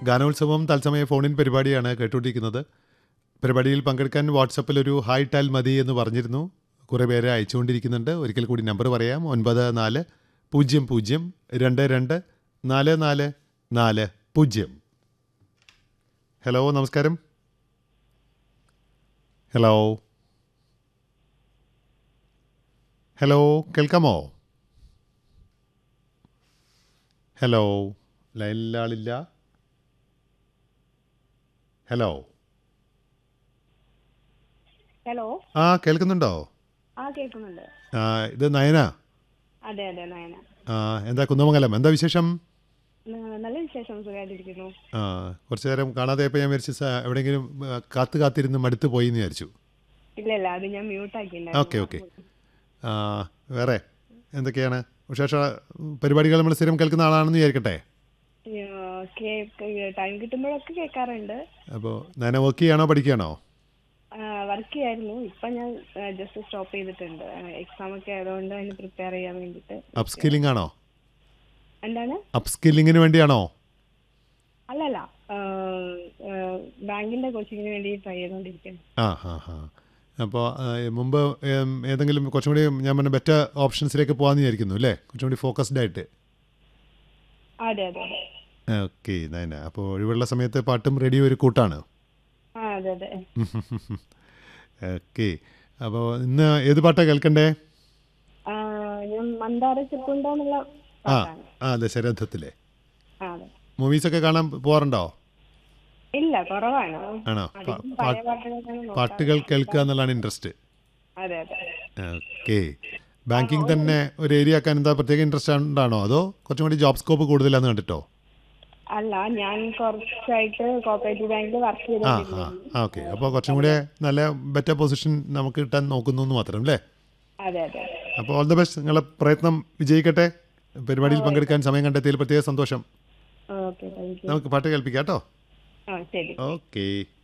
ഗാനോത്സവം തത്സമയ ഫോണിൻ പരിപാടിയാണ് കേട്ടുകൊണ്ടിരിക്കുന്നത് പരിപാടിയിൽ പങ്കെടുക്കാൻ വാട്സപ്പിൽ ഒരു ഹായ് ടാൽ മതി എന്ന് പറഞ്ഞിരുന്നു കുറേ പേരെ അയച്ചുകൊണ്ടിരിക്കുന്നുണ്ട് ഒരിക്കൽ കൂടി നമ്പർ പറയാം ഒൻപത് നാല് പൂജ്യം പൂജ്യം രണ്ട് രണ്ട് നാല് നാല് നാല് പൂജ്യം ഹലോ നമസ്കാരം ഹലോ ഹലോ കേൾക്കാമോ ഹലോ ലൈനിൽ ആളില്ല ഹലോ ഹലോ ആ കേൾക്കുന്നുണ്ടോ ആ കേൾക്കുന്നുണ്ട് ആ ഇത് നയന അതെ അതെ നയന ആ എന്താ കുന്നമംഗലം എന്താ വിശേഷം ന- നല്ല വിശേഷം സുഖമായിട്ടിരിക്കുന്നു ആ കുറച്ച് നേരം കാണാതെയപ്പോൾ ഞാൻ വിചാരിച്ചു സ- എവിടെയെങ്കിലും ആ, കാത്ത് കാത്തിരുന്ന് മടുത്ത് പോയി എന്ന് വിചാരിച്ചു ഇല്ല ഇല്ല അത് ഞാൻ മ്യൂട്ട് ഓക്കെ ഓക്കെ ആ വേറെ എന്തൊക്കെയാണ് വിശേഷ പരിപാടികൾ നമ്മൾ സ്ഥിരം കേൾക്കുന്ന ആളാണെന്ന് വിചാരിക്കട്ടെ ടൈം കിട്ടുമ്പോഴൊക്കെ കേൾക്കാറുണ്ട് അപ്പോൾ നയന വർക്ക് ചെയ്യാണോ പഠിക്കുകയാണോ വർക്ക് ചെയ്യായിരുന്നു ഇപ്പൊ ഞാൻ ജസ്റ്റ് സ്റ്റോപ്പ് ചെയ്തിട്ടുണ്ട് എക്സാം ഒക്കെ ആയതുകൊണ്ട് അതിന് പ്രിപ്പയർ ചെയ്യാൻ വേണ്ടിയിട്ട് അപ് സ്കില്ലിംഗ് ആണോ എന്താണ് അപ് സ്കില്ലിങ്ങിന് വേണ്ടിയാണോ അല്ലല്ല ബാങ്കിന്റെ കോച്ചിങ്ങിന് വേണ്ടി ട്രൈ ചെയ്തുകൊണ്ടിരിക്കുന്നു ആ ഹാ ഹാ അപ്പോൾ മുമ്പ് ഏം, ഏതെങ്കിലും കുറച്ചും കൂടി ഞാൻ പറഞ്ഞ ബെറ്റർ ഓപ്ഷൻസിലേക്ക് പോകാമെന്ന് വിചാരിക്കുന്നു അല്ലേ കുറച്ചും കൂടി ഫോക്കസ്ഡ് ആയിട്ട് അതെ അതെ അതെ ഓക്കെ നയന അപ്പോൾ ഒഴിവുള്ള സമയത്ത് പാട്ടും റേഡിയോ ഒരു കൂട്ടാണ് ആ അതെ അതെ ഓക്കെ അപ്പോൾ ഇന്ന് ഏത് പാട്ടാണ് കേൾക്കണ്ടേ ആ, ഞാൻ മന്ദാര ചെപ്പുണ്ടെന്നുള്ള ആ പാട്ടാണ് ആ ദശരഥത്തിലെ ആ അതെ മൂവീസൊക്കെ കാണാൻ പോകാറുണ്ടോ ഇല്ല കുറവാണ് ആണോ പാ- അധികം പാ- പഴയ പാട്ടുകളൊക്കെയാണ് നോക്കാറ്. പാട്ടുകൾ കേൾക്കുക എന്നുള്ളതാണ് ഇൻട്രസ്റ്റ് അതെ അതെ ഓക്കെ ബാങ്കിങ് തന്നെ ഒരു ഏരിയ ആക്കാൻ എന്താ പ്രത്യേക ഇൻട്രസ്റ്റ് ഉണ്ടാണോ അതോ കുറച്ചും കൂടി ജോബ് സ്കോപ്പ് കൂടുതലാന്ന് കണ്ടിട്ടോ അല്ല ഞാൻ കുറച്ചായിട്ട് കോപ്പറേറ്റീവ് ബാങ്കിൽ വർക്ക് ആ ആ ചെയ്തോണ്ടിരുന്നു ആ ഓക്കെ അപ്പോൾ കുറച്ചും കൂടി നല്ല ബെറ്റർ പൊസിഷൻ നമുക്ക് കിട്ടാൻ നോക്കുന്നു എന്ന് മാത്രം അല്ലേ അതെ അതെ അപ്പോൾ ഓൾ ദ ബെസ്റ്റ് നിങ്ങളെ പ്രയത്നം വിജയിക്കട്ടെ പരിപാടിയിൽ പങ്കെടുക്കാൻ സമയം കണ്ടെത്തിയതിൽ പ്രത്യേക സന്തോഷം ഓക്കെ താങ്ക് യു നമുക്ക് പാട്ട് കേൾപ്പിക്കാം കേട്ടോ ആ ശരി ഓക്കെ